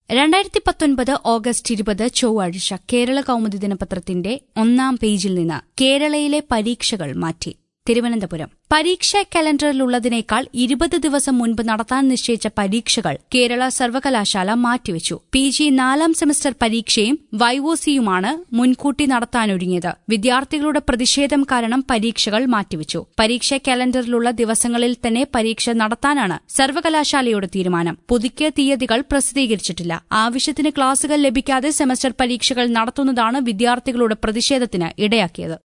രണ്ടായിരത്തി പത്തൊൻപത് ഓഗസ്റ്റ് ഇരുപത് ചൊവ്വാഴ്ച കേരള കൗമുദി ദിനപത്രത്തിന്റെ ഒന്നാം പേജിൽ നിന്ന് കേരളയിലെ പരീക്ഷകൾ മാറ്റി തിരുവനന്തപുരം പരീക്ഷാ കലണ്ടറിലുള്ളതിനേക്കാൾ ഇരുപത് ദിവസം മുൻപ് നടത്താൻ നിശ്ചയിച്ച പരീക്ഷകൾ കേരള സർവകലാശാല മാറ്റിവെച്ചു പി ജി നാലാം സെമസ്റ്റർ പരീക്ഷയും വൈവോസിയുമാണ് മുൻകൂട്ടി നടത്താനൊരുങ്ങിയത് വിദ്യാർത്ഥികളുടെ പ്രതിഷേധം കാരണം പരീക്ഷകൾ മാറ്റിവെച്ചു പരീക്ഷാ കലണ്ടറിലുള്ള ദിവസങ്ങളിൽ തന്നെ പരീക്ഷ നടത്താനാണ് സർവകലാശാലയുടെ തീരുമാനം പുതുക്കിയ തീയതികൾ പ്രസിദ്ധീകരിച്ചിട്ടില്ല ആവശ്യത്തിന് ക്ലാസുകൾ ലഭിക്കാതെ സെമസ്റ്റർ പരീക്ഷകൾ നടത്തുന്നതാണ് വിദ്യാർത്ഥികളുടെ പ്രതിഷേധത്തിന് ഇടയാക്കിയത്